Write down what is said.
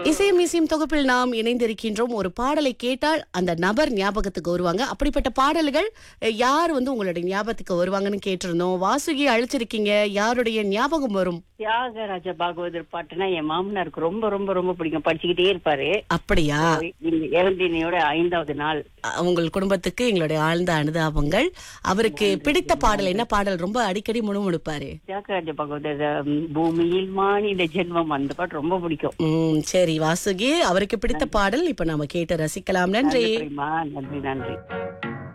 இசையும் இசையும் தொகுப்பில் நாம் இணைந்திருக்கின்றோம் ஒரு பாடலை கேட்டால் அந்த நபர் ஞாபகத்துக்கு வருவாங்க அப்படிப்பட்ட பாடல்கள் அஹ், யார் வந்து உங்களுடைய ஞாபகத்துக்கு வருவாங்கன்னு கேட்டிருந்தோம் வாசுகி அழைச்சிருக்கீங்க யாருடைய ஞாபகம் வரும் தியாகராஜ பாகவதர் பாட்டுனா என் மாமனாருக்கு ரொம்ப ரொம்ப ரொம்ப பிடிக்கும் படிச்சுக்கிட்டே இருப்பாரு அப்படியா இந்த இறந்தினையோட ஐந்தாவது நாள் அஹ், உங்கள் குடும்பத்துக்கு எங்களுடைய ஆழ்ந்த அனுதாபங்கள் அவருக்கு பிடித்த பாடல் என்ன பாடல் ரொம்ப அடிக்கடி முணுமுணுப்பாரு தியாகராஜ பாகவதர் உம், பூமியில் மானிட ஜென்மம் அந்த பாட்டு ரொம்ப பிடிக்கும் உம் சரி வாசுகி அவருக்கு பிடித்த பாடல் இப்ப நாம கேட்டு ரசிக்கலாம் நன்றி நன்றி நன்றி நன்றி